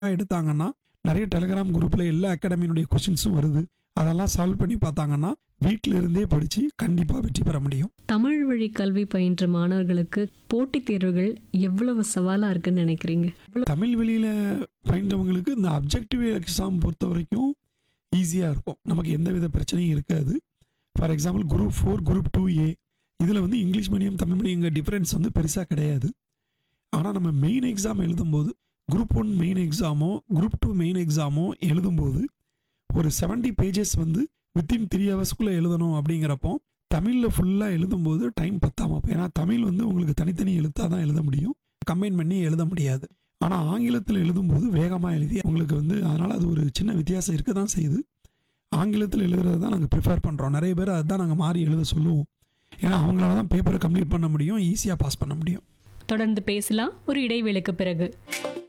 எடுத்தாங்கன்னா நிறைய டெலிகிராம் குரூப்பில் எல்லா அகாடமியினுடைய கொஷின்ஸும் வருது அதெல்லாம் சால்வ் பண்ணி பார்த்தாங்கன்னா வீட்டில இருந்தே படித்து கண்டிப்பாக வெற்றி பெற முடியும் தமிழ் வழி கல்வி பயின்ற மாணவர்களுக்கு போட்டித் தேர்வுகள் எவ்வளவு சவாலா இருக்குன்னு நினைக்கிறீங்க தமிழ் வெளியில் பயின்றவங்களுக்கு இந்த அப்ஜெக்டிவ் எக்ஸாம் பொறுத்த வரைக்கும் ஈஸியாக இருக்கும் நமக்கு எந்த வித பிரச்சனையும் இருக்காது for example group four group two A இதில் வந்து English medium Tamil medium difference வந்து பெருசாக கிடையாது ஆனால் நம்ம மெயின் எக்ஸாம் எழுதும்போது குரூப் ஒன் மெயின் எக்ஸாமோ குரூப் டூ மெயின் எக்ஸாமோ எழுதும்போது ஒரு 70 பேஜஸ் வந்து வித்தின் த்ரீ ஹவர்ஸ்க்குள்ளே எழுதணும் அப்படிங்கிறப்போ தமிழில் ஃபுல்லாக எழுதும்போது டைம் பத்தாம போய் ஏன்னா தமிழ் வந்து உங்களுக்கு தனித்தனி எழுத்தாக தான் எழுத முடியும் கம்பைன் பண்ணி எழுத முடியாது ஆனால் ஆங்கிலத்தில் எழுதும்போது வேகமாக எழுதி உங்களுக்கு வந்து அதனால் அது ஒரு சின்ன வித்தியாசம் இருக்க தான் செய்யுது ஆங்கிலத்தில் எழுதுறது தான் நாங்கள் ப்ரிஃபர் பண்ணுறோம் நிறைய பேர் அதுதான் நாங்கள் மாறி எழுத சொல்லுவோம் ஏன்னா அவங்களால தான் பேப்பரை கம்ப்ளீட் பண்ண முடியும் ஈஸியாக பாஸ் பண்ண முடியும் தொடர்ந்து பேசலாம் ஒரு இடைவேளைக்கு பிறகு